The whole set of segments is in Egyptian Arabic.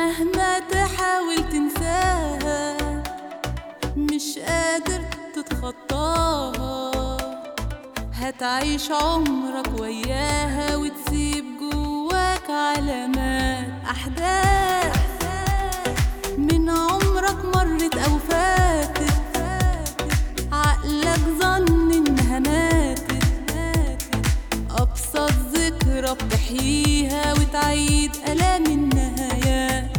مهما تحاول تنساها مش قادر تتخطاها هتعيش عمرك وياها وتسيب جواك علامات أحداث من عمرك مرت أو فاتت عقلك ظن إنها ماتت أبسط ذكرى بتحييها وتعيد ألام النهايات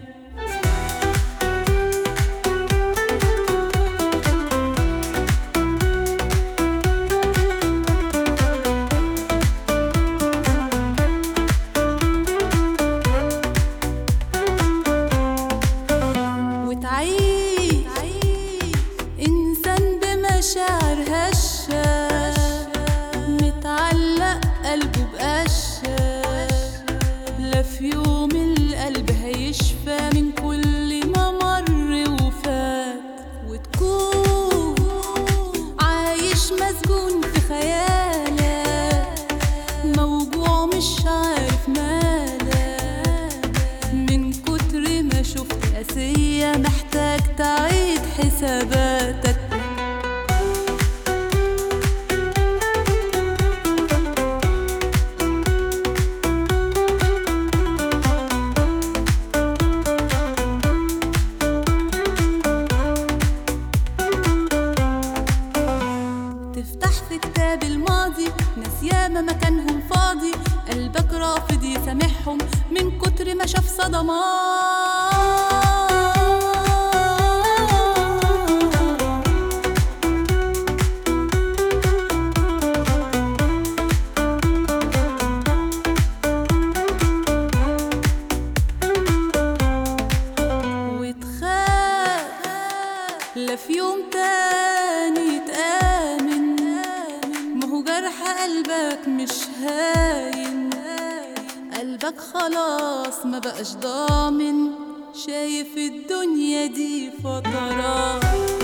وتعيش إنسان بمشاعر هشة متعلق قلبه بقشة لا في يوم القلب هيشفى من كل ما مر وفات وتكون عايش مسجون في خيالك موجوع مش عارف مالك من كتر ما شفت قاسية محتاج تعيد حساباتك تفتح في كتاب الماضي ناس ياما مكانهم فاضي قلبك رافض يسامحهم من كتر ما شاف صدمات وتخاف لا في يوم تاني تآمن ما هو جرح قلبك مش هاين قلبك خلاص ما بقاش ضامن شايف الدنيا دي فترات